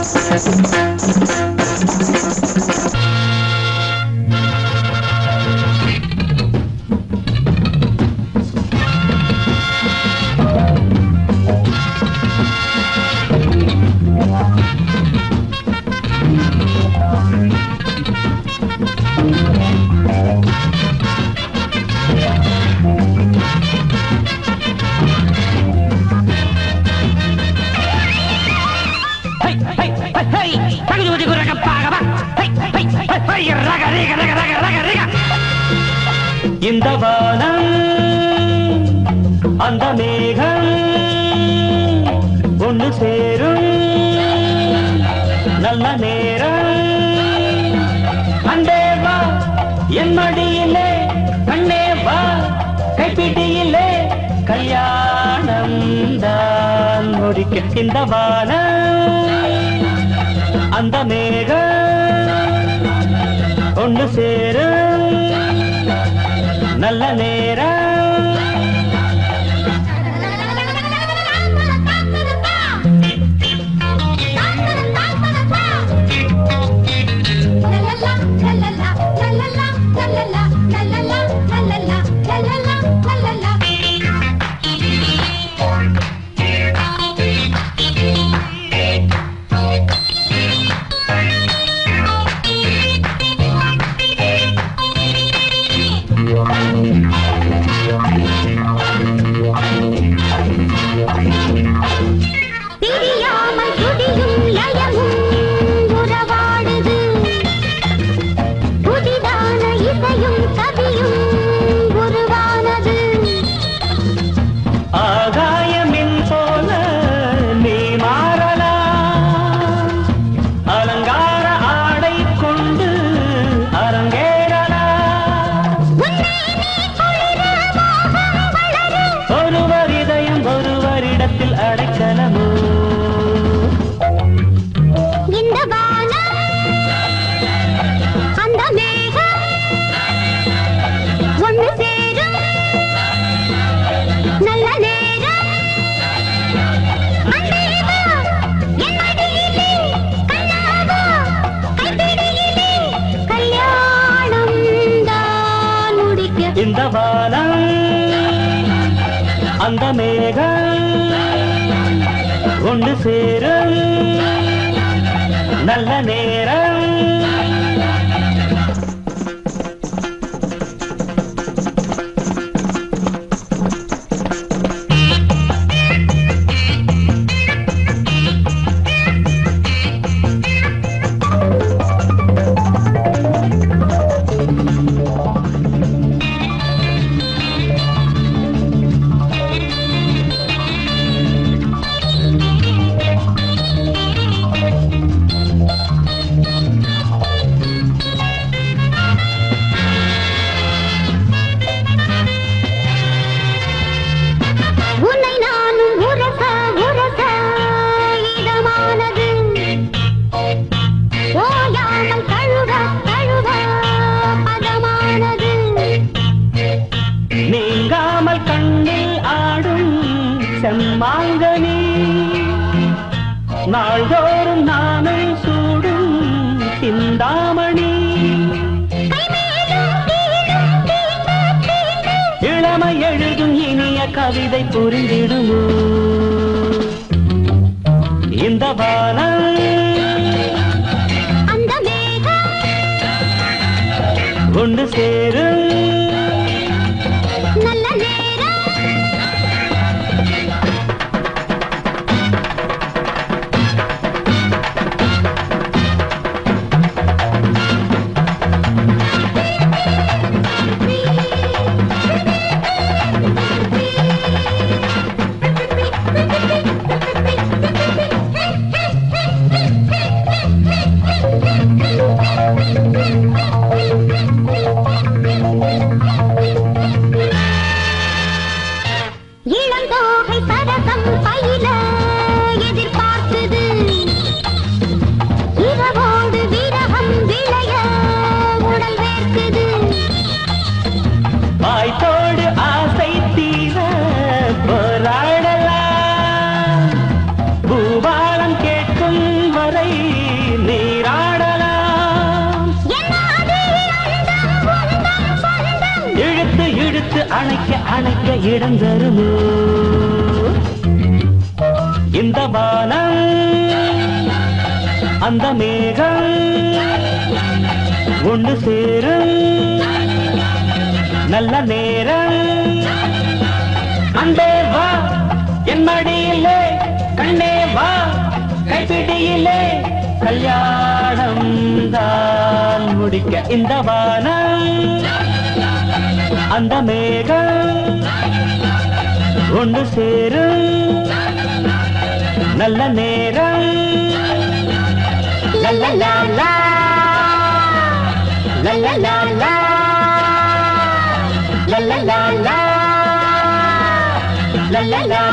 High, ஹை, ஹை, ஹை. தகுதி உதி குரக பாகவா. ஹை, ஹை, ஹை, ஹை. ரக, ரிக, ரக, ரக, ரக, ரிக. இந்த வானம் அந்த மேகம் ஒன்று சேரும் நல்ல நேரம் அண்டே வா என் மடியிலே கண்ணே வா கைப்பிடியிலே கல்யாணம் தான் முடிக்க இந்த வானம் அந்த மேகம் ஒன்று சேரும் நல்ல நேரம் தெரியாமல் துடியும் லயமும் உறவாடுது புதிதான இசையும் கவியும் உருவானது ஆகாயமின் போல நீ மாறலாம் அலங்கார ஆடை கொண்டு அரங்கேறலாம் உன்னை நீ குளிர மோகம் வளரும் ஒருவர் இதயம் ஒருவரிடத்தில் அடைக்கலமோ இந்த வானம் அந்த மேகம் ஒன்று சேரும் நல்ல நேரம் அன்பே வா, என் மடியிலே கண்ணாவா, கைப்பிடியிலே கல்யாணம் தான் முடிக்க இந்த வானம் அந்த மேகம் ஒன்று சேரும் நல்ல நேரம் உன்னை நானும் உரச உரச இதமானது ஓயாமல் கழுவ கழுவ பதமானது நீங்காமல் கண்ணில் ஆடும் செம்மாங்கனி நாள்தோறும் நானும் சூடும் சிந்தாமணி கைமேலும் கீழும் தீண்ட தீண்ட இளமை எழுதும் இனிய கவிதை புரிந்திடுமோ இந்த வானம் அந்த மேகம் ஒன்று சேரும் நல்ல நேரம் அணைக்க அணைக்க இடம் தருமோ இந்த வானம் அந்த மேகம் ஒன்று சேரும் நல்ல நேரம் அன்பே வா என் மடியிலே கண்ணே வா கைப்பிடியிலே கல்யாணம் தான் முடிக்க இந்த வானம் அந்த மேகம் ஒன்று சேரும் நல்ல நேரம் லல்லலா லா. லல்லலா லா. லல்லலா லா. லல்லலா